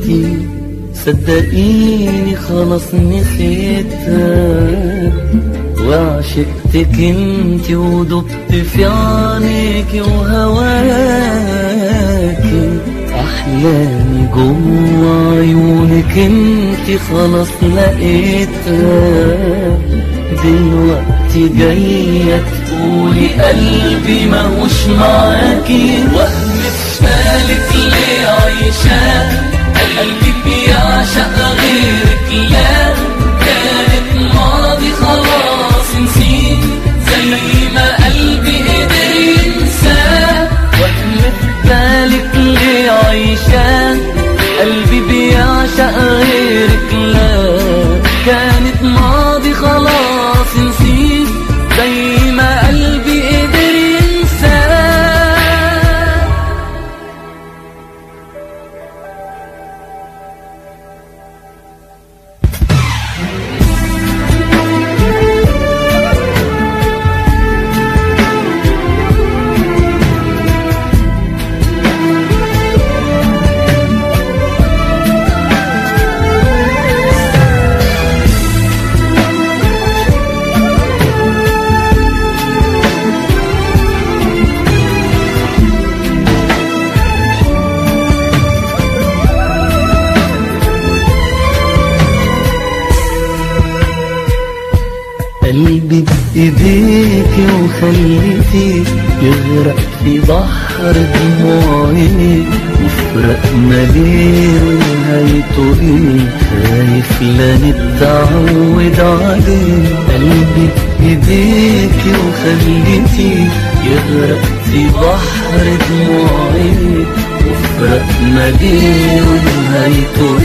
انتي صدقيني خلاص نسيتها وعشقتك انتي ودبت في عينيكي وهواكي احلامي جوا عيونك انتي خلاص لقيتها دلوقتي جاية تقولي قلبي ماهوش معاكي وهم في بالك ليه عايشة قلبك بيعشق غيرك لا كانت ماضي خلاص نسيت زي ما قلبي قدر ينساه وهم في بالك ليه عايشة قلبي بيعشق غيرك لا كانت ماضي خلاص نسيت زي ما قلبي قدر ينساه قلبي بإيديك وخليتي يغرق في بحر دموعي وفرق مليء ونهايته ايه خايف لا نتعود عليه قلبي بإيديك وخليتي يغرق في بحر دموعي وفرق مليء ونهايته